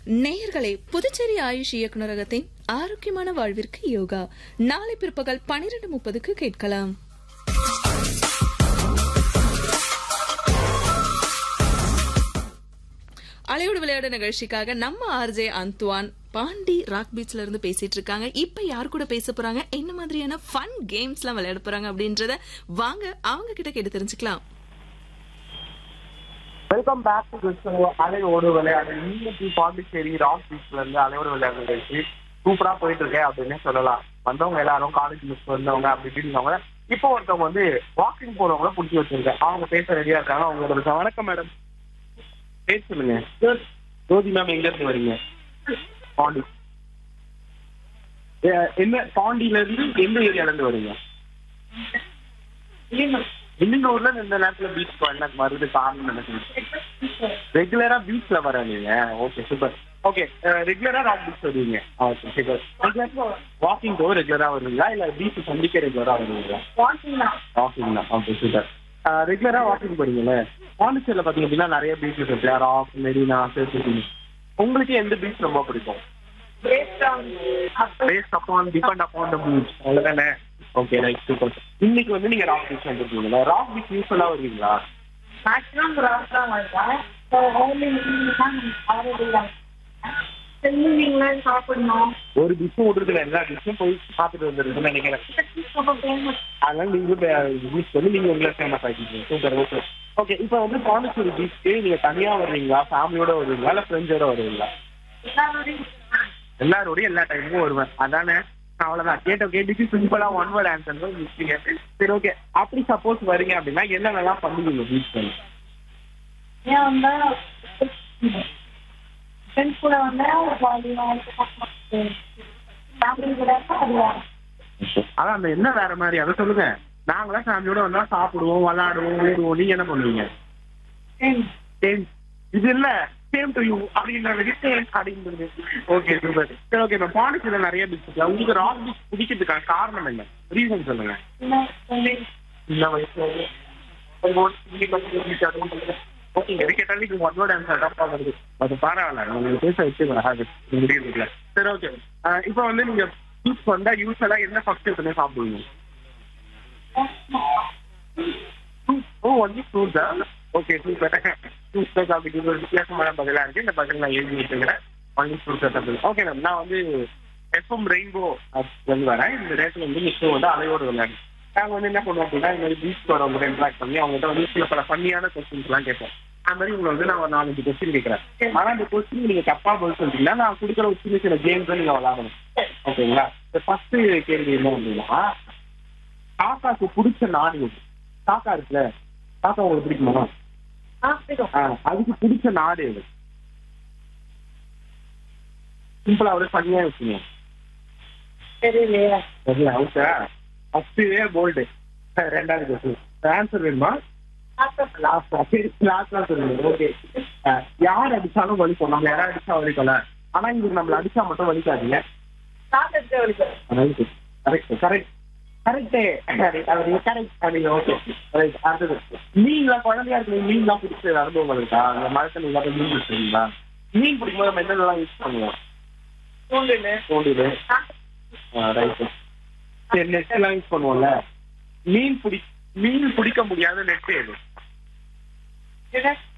நேயர்களே புதுச்சேரி ஆயுஷ் இயக்குநரகத்தின் ஆரோக்கியமான வாழ்விற்கு யோகா நாளை பிற்பகல் பனிரெண்டு முப்பதுக்கு கேட்கலாம் அலையோடு விளையாட நிகழ்ச்சிக்காக நம்ம ஆர்ஜே அந்துவான் பாண்டி ராக் பீச்ல இருந்து பேசிட்டு இருக்காங்க இப்ப யார் கூட பேச போறாங்க என்ன மாதிரியான ஃபன் கேம்ஸ் எல்லாம் விளையாட போறாங்க அப்படின்றத வாங்க அவங்க கிட்ட கேட்டு தெரிஞ்சுக்கலாம் வெல்கம் பேக் டு திஸ் அலையோடு விளையாடு இன்னைக்கு பாண்டிச்சேரி ராக் பீச்ல இருந்து அலையோடு விளையாடு நிகழ்ச்சி சூப்பரா போயிட்டு இருக்கேன் அப்படின்னு சொல்லலாம் வந்தவங்க எல்லாரும் காலேஜ் மிஸ் வந்தவங்க அப்படி இப்படின்னு இப்போ ஒருத்தவங்க வந்து வாக்கிங் போறவங்கள பிடிச்சி வச்சிருக்கேன் அவங்க பேச ரெடியா இருக்காங்க அவங்களோட பேச வணக்கம் மேடம் பேச சொல்லுங்க ஜோதி மேம் எங்க இருந்து வரீங்க பாண்டி ஏ- என்ன பாண்டியில இருந்து எந்த ஏரியால இருந்து வரீங்க இன்னொருல இந்த நேரத்துல பீச் எனக்கு வருது காரணம் நினைக்கிறேன் ரெகுலரா பீச்ல வர நீங்க ஓகே சூப்பர் ஓகே ரெகுலரா ராக் பீச் வருவீங்க ஓகே சூப்பர் வாக்கிங் போக ரெகுலரா வருவீங்களா இல்ல பீச் சந்திக்க ரெகுலரா வருவீங்களா வாக்கிங் தான் ஓகே சூப்பர் ரெகுலரா வாக்கிங் போறீங்கல்ல பாண்டிச்சேரியில பாத்தீங்க அப்படின்னா நிறைய பீச்சஸ் இருக்கு ராக் மெரினா சேர்த்து உங்களுக்கு எந்த பீச் ரொம்ப பிடிக்கும் based upon depend upon the beach அவ்வளவுதானே ஓகே ரைட் சூப்பர் இன்னைக்கு வந்து நீங்க ராக் பீச் வந்துருக்கீங்களா ராக் பீச் யூஸ்ஃபுல்லா வருவீங்களா மேக்ஸிமம் ராஸ் தான் வருவேன் ஸோ ஓன்லி தான் அவர்கள் ஈவினிங்லாம் சாப்பிடணும் ஒரு டிஷ்ஷும் விட்டுருக்குல எல்லா டிஷ்ஷும் போய் சாப்பிட்டு வந்துருக்குன்னு நினைக்கிறேன் ரொம்ப ஃபேமஸ் அதனால நீங்களும் பீச் வந்து நீங்க உங்களை ஃபேமஸ் ஆகிட்டீங்க சூப்பர் ஓகே ஓகே இப்போ வந்து பாண்டிச்சேரி பீச்சுக்கு நீங்க தனியா வருவீங்களா ஃபேமிலியோட வருவீங்களா இல்ல ஃப்ரெண்ட்ஸோட வருவீங்களா எல்லாரோடையும் எல்லாரோடய எல்லா டைமும் வருவேன் அதானே அவ்வளவுதான் கேட்ட கேட்டுக்கு சிம்பிளா ஒன் வேர்ட் ஆன்சர் தான் முடிச்சிங்க சரி ஓகே அப்படி சப்போஸ் வரீங்க அப்படின்னா என்னென்னலாம் பண்ணுவீங்க பீச்ல ஏன் வந்தா ஃப்ரெண்ட்ஸ் கூட வந்தா ஃபேமிலி கூட இருந்தா அது வேற. அதான் அந்த என்ன வேற மாதிரி அதை சொல்லுங்க நாங்களாம் ஃபேமிலியோட வந்தா சாப்பிடுவோம் விளையாடுவோம் ஓடுவோம் நீங்க என்ன பண்ணுவீங்க Friends. சேம் இது இல்ல சேம் டு யூ அப்படின்றது சேம் அப்படின்றது ஓகே சூப்பர் சரி ஓகே இப்போ பாண்டிச்சேரியில நிறைய பீச் இருக்கு உங்களுக்கு ராக் பீச் பிடிக்கிறதுக்கான காரணம் என்ன ரீசன் சொல்லுங்க சின்ன வயசுல சின்ன வயசுல இருந்து ஒரு ஒரு சின்ன பசங்க beach அதுவும் பண்ணுங்க. ஓகே எது கேட்டாலும் நீங்க ஒன் வேர்ட் ஆன்சர் தான் வருது அது பரவாயில்ல உங்களுக்கு பேச வச்சு முடியுதுல சரி ஓகே இப்போ வந்து நீங்க பீச் வந்தா யூஸ்வலா என்ன ஃபர்ஸ்ட் எடுத்துனே சாப்பிடுவீங்க ஓ ஒன்லி ஃப்ரூட் தான் ஓகே சூப்பர் ஃப்ரூட்ஸ் தான் சாப்பிட்டு ஒரு வித்தியாசமான பதிலாக இருக்கு இந்த பதில் நான் எழுதி வச்சுக்கிறேன் ஒன்லி ஃப்ரூட்ஸ் சாப்பிடுங்க ஓகே மேம் நான் வந்து எஃப்எம் ரெயின்போ வந்து வரேன் இந்த நேரத்தில் வந்து மிஸ்ஸும் வந்து அலையோடு விளையாடு நாங்கள் வந்து என்ன பண்ணுவோம் அப்படின்னா இந்த மாதிரி பீச் வரவங்க இன்ட்ராக்ட் பண்ணி அவங்ககிட்ட வந்து சில பல ஃபன்னியான கொஸ்டின்ஸ் எல்லாம் கேட்போம் அந்த மாதிரி உங்களை வந்து நான் ஒரு நாலஞ்சு கொஸ்டின் கேட்குறேன் ஆனால் இந்த கொஸ்டின் நீங்க தப்பா பதில் சொல்லிட்டீங்கன்னா நான் கொடுக்குற ஒரு சின்ன சின்ன கேம்ஸ் நீங்க விளையாடணும் ஓகேங்களா ஃபர்ஸ்ட் கேள்வி என்ன அப்படின்னா காக்காக்கு பிடிச்ச நாடு எது காக்கா இருக்குல்ல காக்கா உங்களுக்கு பிடிக்குமா ஆ பிடிக்கும் ஆ, அதுக்கு பிடிச்ச நாடு எது சிம்பிளா ஒரு பண்ணியா வச்சுங்க தெரியலையே சரி அவுட்டா ஃபர்ஸ்டே போல்டு ரெண்டாவது கொஸ்டின் ஆன்சர் வேணுமா லாஸ்டா சரி லாஸ்டா சொல்லுங்க ஓகே யார் அடிச்சாலும் வலிக்கும் நம்ம யாராவது அடிச்சா வலிக்கல ஆனா இங்க நம்மள அடிச்சா மட்டும் வலிக்காதீங்க சாப்பிட்டு வரைக்கும் கரெக்ட் கரெக்ட் கரெக்டே கரெக்ட் அப்படிங்க ஓகே ரைட் அடுத்தது மீன்லாம் குழந்தையா இருக்கு மீன்லாம் பிடிச்ச அனுபவங்கள் இருக்கா அந்த மரத்தில் இல்லாத மீன் பிடிச்சிருக்கீங்களா மீன் பிடிக்கும்போது நம்ம என்னென்னலாம் யூஸ் பண்ணுவோம் தூண்டில் தூண்டில் ரைட்டு சரி நெட் எல்லாம் யூஸ் பண்ணுவோம்ல மீன் பிடி மீன் பிடிக்க முடியாத நெட் எது சாப்பிட்டு